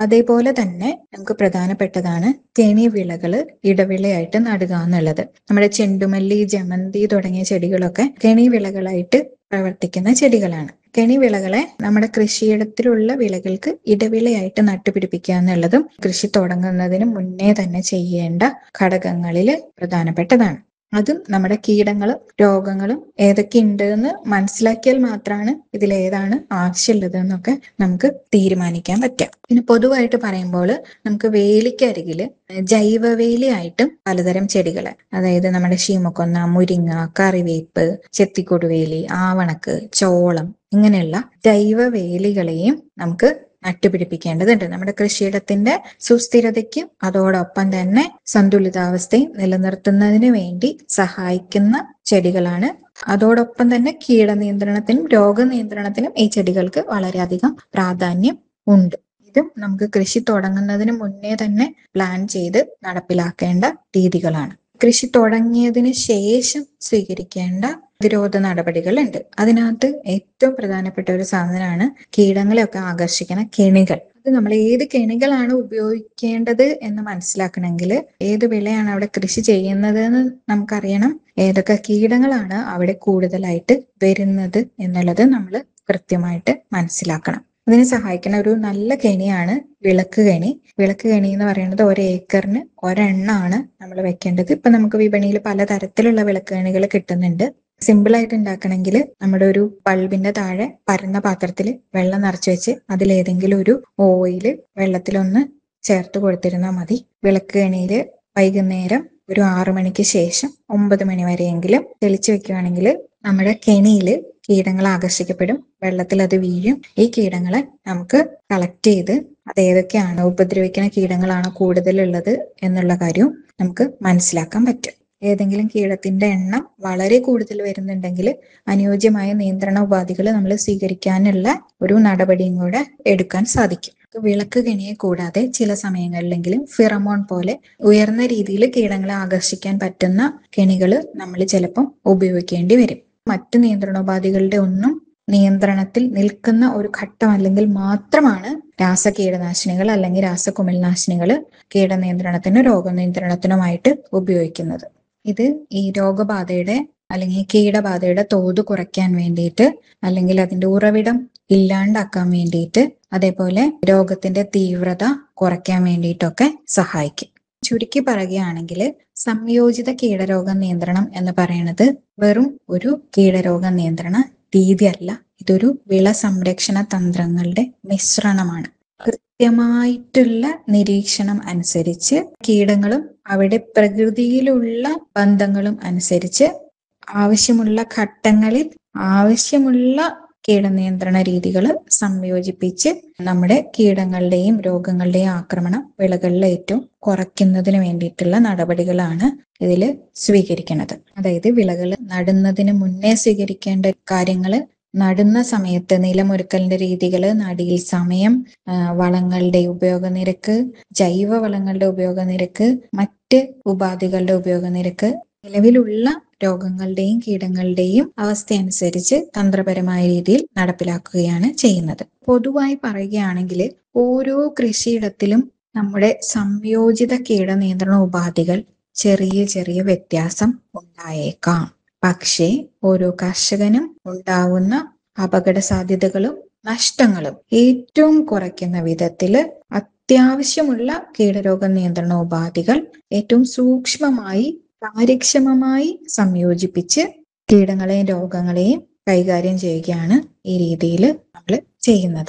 അതേപോലെ തന്നെ നമുക്ക് പ്രധാനപ്പെട്ടതാണ് കെണി വിളകള് ഇടവിളയായിട്ട് നടുക എന്നുള്ളത് നമ്മുടെ ചെണ്ടുമല്ലി ജമന്തി തുടങ്ങിയ ചെടികളൊക്കെ കെണി വിളകളായിട്ട് പ്രവർത്തിക്കുന്ന ചെടികളാണ് കെണി വിളകളെ നമ്മുടെ കൃഷിയിടത്തിലുള്ള വിളകൾക്ക് ഇടവിളയായിട്ട് നട്ടുപിടിപ്പിക്കുക എന്നുള്ളതും കൃഷി തുടങ്ങുന്നതിന് മുന്നേ തന്നെ ചെയ്യേണ്ട ഘടകങ്ങളിൽ പ്രധാനപ്പെട്ടതാണ് അതും നമ്മുടെ കീടങ്ങളും രോഗങ്ങളും ഏതൊക്കെ ഉണ്ട് എന്ന് മനസ്സിലാക്കിയാൽ മാത്രമാണ് ഇതിൽ ഏതാണ് ആവശ്യമുള്ളത് എന്നൊക്കെ നമുക്ക് തീരുമാനിക്കാൻ പറ്റുക പിന്നെ പൊതുവായിട്ട് പറയുമ്പോൾ നമുക്ക് വേലിക്കരികില് ജൈവവേലിയായിട്ടും പലതരം ചെടികൾ അതായത് നമ്മുടെ ശീമക്കൊന്ന മുരിങ്ങ കറിവേപ്പ് ചെത്തിക്കൊടുവേലി ആവണക്ക് ചോളം ഇങ്ങനെയുള്ള ജൈവവേലികളെയും നമുക്ക് നട്ടുപിടിപ്പിക്കേണ്ടതുണ്ട് നമ്മുടെ കൃഷിയിടത്തിന്റെ സുസ്ഥിരതയ്ക്കും അതോടൊപ്പം തന്നെ സന്തുലിതാവസ്ഥയും നിലനിർത്തുന്നതിന് വേണ്ടി സഹായിക്കുന്ന ചെടികളാണ് അതോടൊപ്പം തന്നെ കീടനിയന്ത്രണത്തിനും രോഗനിയന്ത്രണത്തിനും ഈ ചെടികൾക്ക് വളരെയധികം പ്രാധാന്യം ഉണ്ട് ഇതും നമുക്ക് കൃഷി തുടങ്ങുന്നതിന് മുന്നേ തന്നെ പ്ലാൻ ചെയ്ത് നടപ്പിലാക്കേണ്ട രീതികളാണ് കൃഷി തുടങ്ങിയതിന് ശേഷം സ്വീകരിക്കേണ്ട പ്രതിരോധ നടപടികളുണ്ട് അതിനകത്ത് ഏറ്റവും പ്രധാനപ്പെട്ട ഒരു സാധനമാണ് കീടങ്ങളെയൊക്കെ ആകർഷിക്കുന്ന കെണികൾ അത് നമ്മൾ ഏത് കെണികളാണ് ഉപയോഗിക്കേണ്ടത് എന്ന് മനസ്സിലാക്കണമെങ്കിൽ ഏത് വിളയാണ് അവിടെ കൃഷി ചെയ്യുന്നത് എന്ന് നമുക്കറിയണം ഏതൊക്കെ കീടങ്ങളാണ് അവിടെ കൂടുതലായിട്ട് വരുന്നത് എന്നുള്ളത് നമ്മൾ കൃത്യമായിട്ട് മനസ്സിലാക്കണം അതിനെ സഹായിക്കുന്ന ഒരു നല്ല കെണിയാണ് വിളക്ക് കെണി വിളക്ക് കെണി എന്ന് പറയുന്നത് ഒരു ഏക്കറിന് ഒരെണ്ണാണ് നമ്മൾ വെക്കേണ്ടത് ഇപ്പൊ നമുക്ക് വിപണിയിൽ പലതരത്തിലുള്ള വിളക്ക് കെണികൾ കിട്ടുന്നുണ്ട് സിമ്പിൾ ആയിട്ട് ഉണ്ടാക്കണമെങ്കിൽ നമ്മുടെ ഒരു ബൾബിന്റെ താഴെ പരന്ന പാത്രത്തിൽ വെള്ളം നിറച്ചു വെച്ച് അതിലേതെങ്കിലും ഒരു ഓയില് വെള്ളത്തിലൊന്ന് ചേർത്ത് കൊടുത്തിരുന്നാൽ മതി വിളക്ക് കെണിയിൽ വൈകുന്നേരം ഒരു ആറു മണിക്ക് ശേഷം ഒമ്പത് മണി വരെയെങ്കിലും തെളിച്ചു വെക്കുകയാണെങ്കിൽ നമ്മുടെ കെണിയിൽ കീടങ്ങൾ ആകർഷിക്കപ്പെടും വെള്ളത്തിൽ അത് വീഴും ഈ കീടങ്ങളെ നമുക്ക് കളക്ട് ചെയ്ത് അത് ഏതൊക്കെയാണ് ഉപദ്രവിക്കുന്ന കീടങ്ങളാണ് കൂടുതലുള്ളത് എന്നുള്ള കാര്യവും നമുക്ക് മനസ്സിലാക്കാൻ പറ്റും ഏതെങ്കിലും കീടത്തിന്റെ എണ്ണം വളരെ കൂടുതൽ വരുന്നുണ്ടെങ്കിൽ അനുയോജ്യമായ നിയന്ത്രണ ഉപാധികൾ നമ്മൾ സ്വീകരിക്കാനുള്ള ഒരു നടപടിയും കൂടെ എടുക്കാൻ സാധിക്കും വിളക്ക് കെണിയെ കൂടാതെ ചില സമയങ്ങളിലെങ്കിലും ഫിറമോൺ പോലെ ഉയർന്ന രീതിയിൽ കീടങ്ങളെ ആകർഷിക്കാൻ പറ്റുന്ന കെണികൾ നമ്മൾ ചിലപ്പം ഉപയോഗിക്കേണ്ടി വരും മറ്റു നിയന്ത്രണോപാധികളുടെ ഒന്നും നിയന്ത്രണത്തിൽ നിൽക്കുന്ന ഒരു ഘട്ടം അല്ലെങ്കിൽ മാത്രമാണ് രാസകീടനാശിനികൾ അല്ലെങ്കിൽ രാസകുമിൾനാശിനികൾ കീടനിയന്ത്രണത്തിനും രോഗനിയന്ത്രണത്തിനുമായിട്ട് ഉപയോഗിക്കുന്നത് ഇത് ഈ രോഗബാധയുടെ അല്ലെങ്കിൽ കീടബാധയുടെ തോത് കുറയ്ക്കാൻ വേണ്ടിയിട്ട് അല്ലെങ്കിൽ അതിന്റെ ഉറവിടം ഇല്ലാണ്ടാക്കാൻ വേണ്ടിയിട്ട് അതേപോലെ രോഗത്തിന്റെ തീവ്രത കുറയ്ക്കാൻ വേണ്ടിയിട്ടൊക്കെ സഹായിക്കും ചുരുക്കി പറയുകയാണെങ്കിൽ സംയോജിത കീടരോഗ നിയന്ത്രണം എന്ന് പറയുന്നത് വെറും ഒരു കീടരോഗ നിയന്ത്രണ രീതിയല്ല ഇതൊരു വിള സംരക്ഷണ തന്ത്രങ്ങളുടെ മിശ്രണമാണ് കൃത്യമായിട്ടുള്ള നിരീക്ഷണം അനുസരിച്ച് കീടങ്ങളും അവിടെ പ്രകൃതിയിലുള്ള ബന്ധങ്ങളും അനുസരിച്ച് ആവശ്യമുള്ള ഘട്ടങ്ങളിൽ ആവശ്യമുള്ള കീടനിയന്ത്രണ രീതികൾ സംയോജിപ്പിച്ച് നമ്മുടെ കീടങ്ങളുടെയും രോഗങ്ങളുടെയും ആക്രമണം വിളകളിൽ ഏറ്റവും കുറയ്ക്കുന്നതിന് വേണ്ടിയിട്ടുള്ള നടപടികളാണ് ഇതിൽ സ്വീകരിക്കുന്നത് അതായത് വിളകൾ നടുന്നതിന് മുന്നേ സ്വീകരിക്കേണ്ട കാര്യങ്ങൾ നടുന്ന സമയത്ത് നിലമൊരുക്കലിന്റെ രീതികൾ നടിയിൽ സമയം വളങ്ങളുടെ ഉപയോഗനിരക്ക് ജൈവ വളങ്ങളുടെ ഉപയോഗനിരക്ക് മറ്റ് ഉപാധികളുടെ ഉപയോഗനിരക്ക് നിലവിലുള്ള രോഗങ്ങളുടെയും കീടങ്ങളുടെയും അവസ്ഥ അനുസരിച്ച് തന്ത്രപരമായ രീതിയിൽ നടപ്പിലാക്കുകയാണ് ചെയ്യുന്നത് പൊതുവായി പറയുകയാണെങ്കിൽ ഓരോ കൃഷിയിടത്തിലും നമ്മുടെ സംയോജിത കീടനിയന്ത്രണ ഉപാധികൾ ചെറിയ ചെറിയ വ്യത്യാസം ഉണ്ടായേക്കാം പക്ഷേ ഓരോ കർഷകനും ഉണ്ടാവുന്ന അപകട സാധ്യതകളും നഷ്ടങ്ങളും ഏറ്റവും കുറയ്ക്കുന്ന വിധത്തില് അത്യാവശ്യമുള്ള കീടരോഗ നിയന്ത്രണ ഉപാധികൾ ഏറ്റവും സൂക്ഷ്മമായി കാര്യക്ഷമമായി സംയോജിപ്പിച്ച് കീടങ്ങളെയും രോഗങ്ങളെയും കൈകാര്യം ചെയ്യുകയാണ് ഈ രീതിയിൽ നമ്മൾ ചെയ്യുന്നത്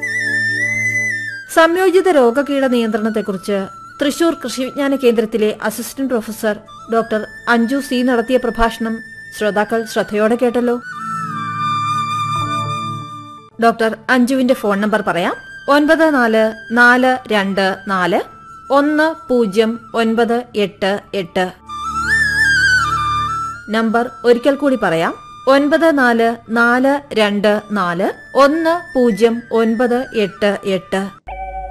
സംയോജിത രോഗകീട നിയന്ത്രണത്തെക്കുറിച്ച് തൃശൂർ കൃഷിവിജ്ഞാന കേന്ദ്രത്തിലെ assistant professor doctor Anju C നടത്തിയ പ്രഭാഷണം ശ്രോതാക്കൾ ശ്രദ്ധയോടെ കേട്ടല്ലോ ഡോക്ടർ അഞ്ജുവിന്റെ ഫോൺ നമ്പർ പറയാം ഒൻപത് നാല് നാല് രണ്ട് നാല് ഒന്ന് പൂജ്യം ഒൻപത് എട്ട് എട്ട് നമ്പർ ഒരിക്കൽ കൂടി പറയാം ഒൻപത് നാല് നാല് രണ്ട് നാല് ഒന്ന് പൂജ്യം ഒൻപത് എട്ട് എട്ട്